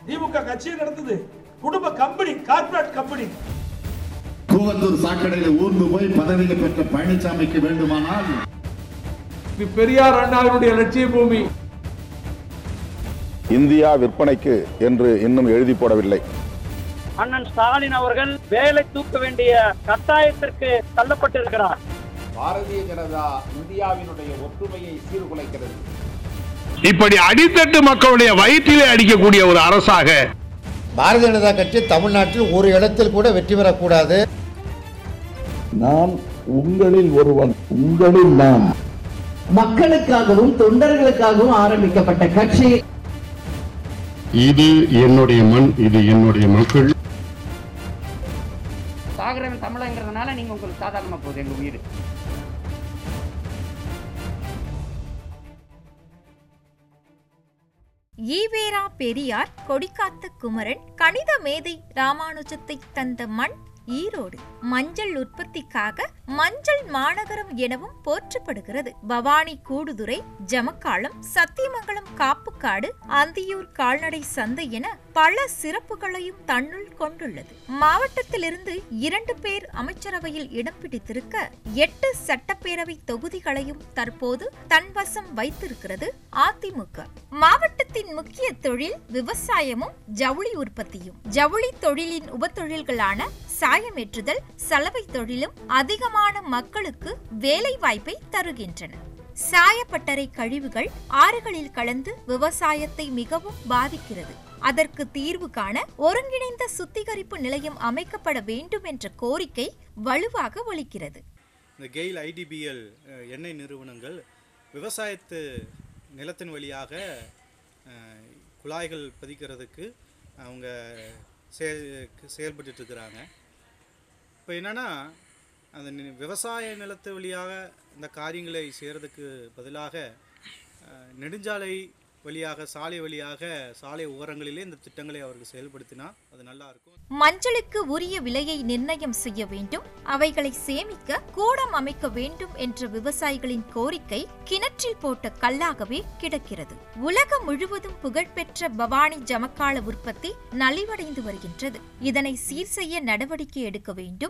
திமுக கட்சியை நடத்துது குடும்ப கம்பெனி கார்ப்பரேட் கம்பெனி கூவத்தூர் சாக்கடையில் ஊர்ந்து போய் பதவியை பெற்ற பழனிசாமிக்கு வேண்டுமானால் இது பெரியார் அண்ணாவினுடைய லட்சிய பூமி இந்தியா விற்பனைக்கு என்று இன்னும் எழுதி போடவில்லை அண்ணன் ஸ்டாலின் அவர்கள் வேலை தூக்க வேண்டிய கட்டாயத்திற்கு தள்ளப்பட்டிருக்கிறார் பாரதிய ஜனதா இந்தியாவினுடைய ஒற்றுமையை சீர்குலைக்கிறது இப்படி அடித்தட்டு மக்களுடைய வயிற்றிலே அடிக்கக்கூடிய ஒரு அரசாக பாரதிய ஜனதா கட்சி தமிழ்நாட்டில் ஒரு இடத்தில் கூட வெற்றி பெறக்கூடாது நான் உங்களில் ஒருவன் உங்களில் நான் மக்களுக்காகவும் தொண்டர்களுக்காகவும் ஆரம்பிக்கப்பட்ட கட்சி இது என்னுடைய மண் இது என்னுடைய மக்கள் சாகரவன் தமிழங்கிறதுனால நீங்க உங்களுக்கு சாதாரணமா போகுது எங்க உயிர் ஈவேரா பெரியார் கொடிக்காத்த குமரன் கணித மேதை ராமானுஜத்தை தந்த மண் ஈரோடு மஞ்சள் உற்பத்திக்காக மஞ்சள் மாநகரம் எனவும் போற்றப்படுகிறது பவானி கூடுதுறை ஜமக்காலம் சத்தியமங்கலம் காப்புக்காடு அந்தியூர் கால்நடை சந்தை என பல சிறப்புகளையும் தன்னுள் கொண்டுள்ளது மாவட்டத்திலிருந்து இரண்டு பேர் அமைச்சரவையில் இடம் பிடித்திருக்க எட்டு சட்டப்பேரவை தொகுதிகளையும் தற்போது தன்வசம் வைத்திருக்கிறது அதிமுக மாவட்டத்தின் முக்கிய தொழில் விவசாயமும் ஜவுளி உற்பத்தியும் ஜவுளி தொழிலின் உபத்தொழில்களான சாயமேற்றுதல் சலவை தொழிலும் அதிகமான மக்களுக்கு வேலை வாய்ப்பை தருகின்றன சாயப்பட்டறை கழிவுகள் ஆறுகளில் கலந்து விவசாயத்தை மிகவும் பாதிக்கிறது அதற்கு தீர்வு காண ஒருங்கிணைந்த சுத்திகரிப்பு நிலையம் அமைக்கப்பட வேண்டும் என்ற கோரிக்கை வலுவாக ஒலிக்கிறது இந்த கெயில் ஐடிபிஎல் எண்ணெய் நிறுவனங்கள் விவசாயத்து நிலத்தின் வழியாக அஹ், குழாய்கள் பதிக்கிறதுக்கு அவங்க செய செயல்பட்டுட்டு இருக்கிறாங்க இப்போ என்னென்னா அந்த நி- விவசாய நிலத்து வழியாக இந்த காரியங்களை செய்கிறதுக்கு பதிலாக அஹ், நெடுஞ்சாலை வழியாக சாலை வழியாக சாலை ஓரங்களிலே இந்த திட்டங்களை அவர்கள் செயல்படுத்தினா அது நல்லா இருக்கும் மஞ்சளுக்கு உரிய விலையை நிர்ணயம் செய்ய வேண்டும் அவைகளை சேமிக்க கூடம் அமைக்க வேண்டும் என்ற விவசாயிகளின் கோரிக்கை கிணற்றில் போட்ட கல்லாகவே கிடக்கிறது உலகம் முழுவதும் புகழ்பெற்ற பவானி ஜமக்கால உற்பத்தி நலிவடைந்து வருகின்றது இதனை சீர் செய்ய நடவடிக்கை எடுக்க வேண்டும்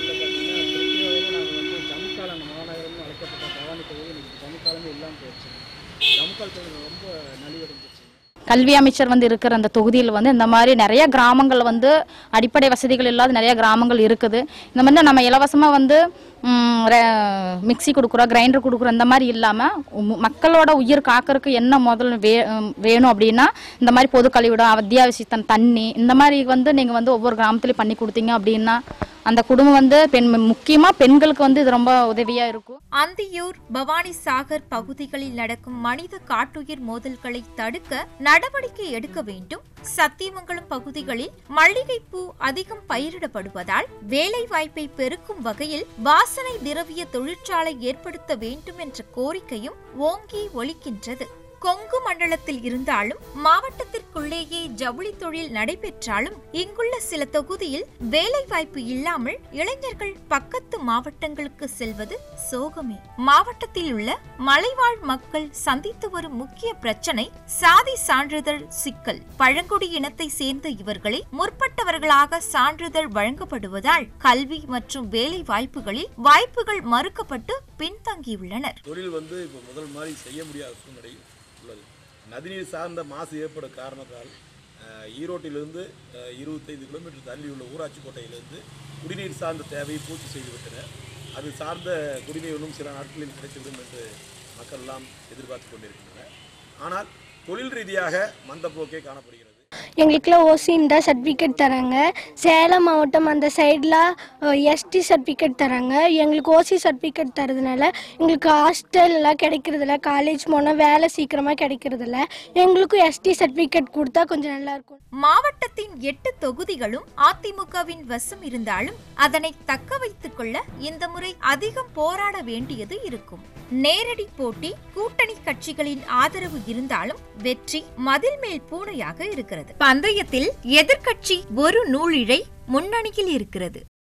ஜமுக்காலம் மாநகரம்னு அழைக்கப்பட்ட பவானி தொகுதி இன்னைக்கு ஜமுக்காலமே இல்லாமல் போயிடுச்சு ஜமுக்கால் தொகுதி ரொம்ப நலிவடைஞ்சிச்சு கல்வி அமைச்சர் வந்து இருக்கிற அந்த தொகுதியில் வந்து இந்த மாதிரி நிறைய கிராமங்கள் வந்து அடிப்படை வசதிகள் இல்லாத நிறைய கிராமங்கள் இருக்குது இந்த மாதிரி நம்ம இலவசமாக வந்து ம், ர- மிக்ஸி கொடுக்குறோம் கிரைண்டர் கொடுக்குறோம் இந்த மாதிரி இல்லாமல் மக்களோட உயிர் காக்கறதுக்கு என்ன முதல்ல வே ம், வேணும் அப்படின்னா இந்த மாதிரி பொது கழிவிடம் அத்தியாவசிய தண்ணி இந்த மாதிரி வந்து நீங்கள் வந்து ஒவ்வொரு கிராமத்துலையும் பண்ணி கொடுத்தீங்க அப்படின்னா அந்த குடும்பம் வந்து பெண் முக்கியமாக பெண்களுக்கு வந்து இது ரொம்ப உதவியாக இருக்கும் அந்தியூர் பவானி சாகர் பகுதிகளில் நடக்கும் மனித காட்டுயிர் மோதல்களை தடுக்க நடவடிக்கை எடுக்க வேண்டும் சத்தியமங்கலம் பகுதிகளில் மல்லிகைப்பூ அதிகம் பயிரிடப்படுவதால் வேலை வாய்ப்பை பெருக்கும் வகையில் வாசனை திரவிய தொழிற்சாலை ஏற்படுத்த வேண்டும் என்ற கோரிக்கையும் ஓங்கி ஒலிக்கின்றது கொங்கு மண்டலத்தில் இருந்தாலும் மாவட்டத்திற்குள்ளேயே ஜவுளி தொழில் நடைபெற்றாலும் இங்குள்ள சில தொகுதியில் வேலை வாய்ப்பு இல்லாமல் இளைஞர்கள் பக்கத்து மாவட்டங்களுக்கு செல்வது சோகமே மாவட்டத்தில் உள்ள மலைவாழ் மக்கள் சந்தித்து வரும் முக்கிய பிரச்சனை சாதி சான்றிதழ் சிக்கல் பழங்குடி இனத்தை சேர்ந்த இவர்களை முற்பட்டவர்களாக சான்றிதழ் வழங்கப்படுவதால் கல்வி மற்றும் வேலை வாய்ப்புகளில் வாய்ப்புகள் மறுக்கப்பட்டு பின்தங்கியுள்ளனர் தொழில் வந்து இப்போ முதல் மாதிரி செய்ய முடியாத சூழ்நிலை உள்ளது நதிநீர் சார்ந்த மாசு ஏற்பட காரணத்தால் அஹ், ஈரோட்டிலிருந்து அஹ், இருபத்தைந்து கிலோமீட்டர் தள்ளி உள்ள ஊராட்சி கோட்டையிலிருந்து குடிநீர் சார்ந்த தேவையை பூர்த்தி செய்துவிட்டன அது சார்ந்த குடிநீரும் சில நாட்களில் கிடைத்துவிடும் என்று மக்கள் எல்லாம் எதிர்பார்த்து கொண்டிருக்கின்றனர் ஆனால் தொழில் ரீதியாக மந்தப்போக்கே காணப்படுகிறது எங்களுக்குலாம் ஓசின்னு தான் சர்டிஃபிகேட் தராங்க சேலம் மாவட்டம் அந்த சைடில் எஸ்டி சர்டிஃபிகேட் தராங்க எங்களுக்கு ஓசி சர்டிஃபிகேட் தரதுனால எங்களுக்கு ஹாஸ்டல் எல்லாம் கிடைக்கிறதில்ல காலேஜ் போனால் வேலை சீக்கிரமாக கிடைக்கிறதில்ல எங்களுக்கும் எஸ்டி சர்டிஃபிகேட் கொடுத்தா கொஞ்சம் நல்லாயிருக்கும் மாவட்டத்தின் எட்டு தொகுதிகளும் அதிமுகவின் வசம் இருந்தாலும் அதனை தக்க வைத்துக் கொள்ள இந்த முறை அதிகம் போராட வேண்டியது இருக்கும் நேரடி போட்டி கூட்டணி கட்சிகளின் ஆதரவு இருந்தாலும் வெற்றி மதில் மேல் பூனையாக இருக்கிறது பந்தயத்தில் எதிர்க்கட்சி ஒரு நூலிழை முன்னணியில் இருக்கிறது